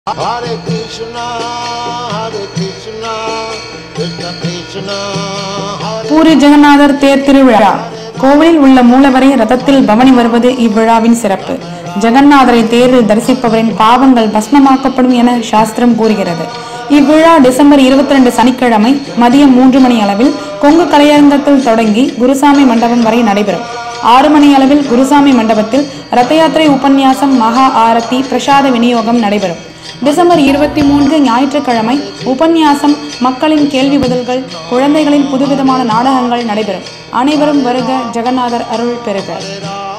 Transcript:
Hare Krishna, Hare Krishna, Krishna Krishna, Hare puri ஜெகநாதர் தேர் திருவிழா கோவிலில் உள்ள மூலவரை ரதத்தில் பவனி வருவது இவ்விழாவின் சிறப்பு ஜெகநாதரை தேரில் தரிசிப்பவரின் பாவங்கள் பஸ்மமாக்கப்படும் என சாஸ்திரம் கூறுகிறது இவ்விழா டிசம்பர் இருபத்தி ரெண்டு சனிக்கிழமை மதியம் மூன்று மணி அளவில் கொங்கு கலையரங்கத்தில் தொடங்கி குருசாமி மண்டபம் வரை நடைபெறும் ஆறு மணி அளவில் குருசாமி மண்டபத்தில் ரத யாத்திரை உபன்யாசம் மகா ஆரத்தி பிரசாத விநியோகம் நடைபெறும் டிசம்பர் இருபத்தி மூன்று ஞாயிற்றுக்கிழமை உபன்யாசம் மக்களின் கேள்வி பதில்கள் குழந்தைகளின் புதுவிதமான நாடகங்கள் நடைபெறும் அனைவரும் வருக ஜெகநாதர் அருள் பெறுக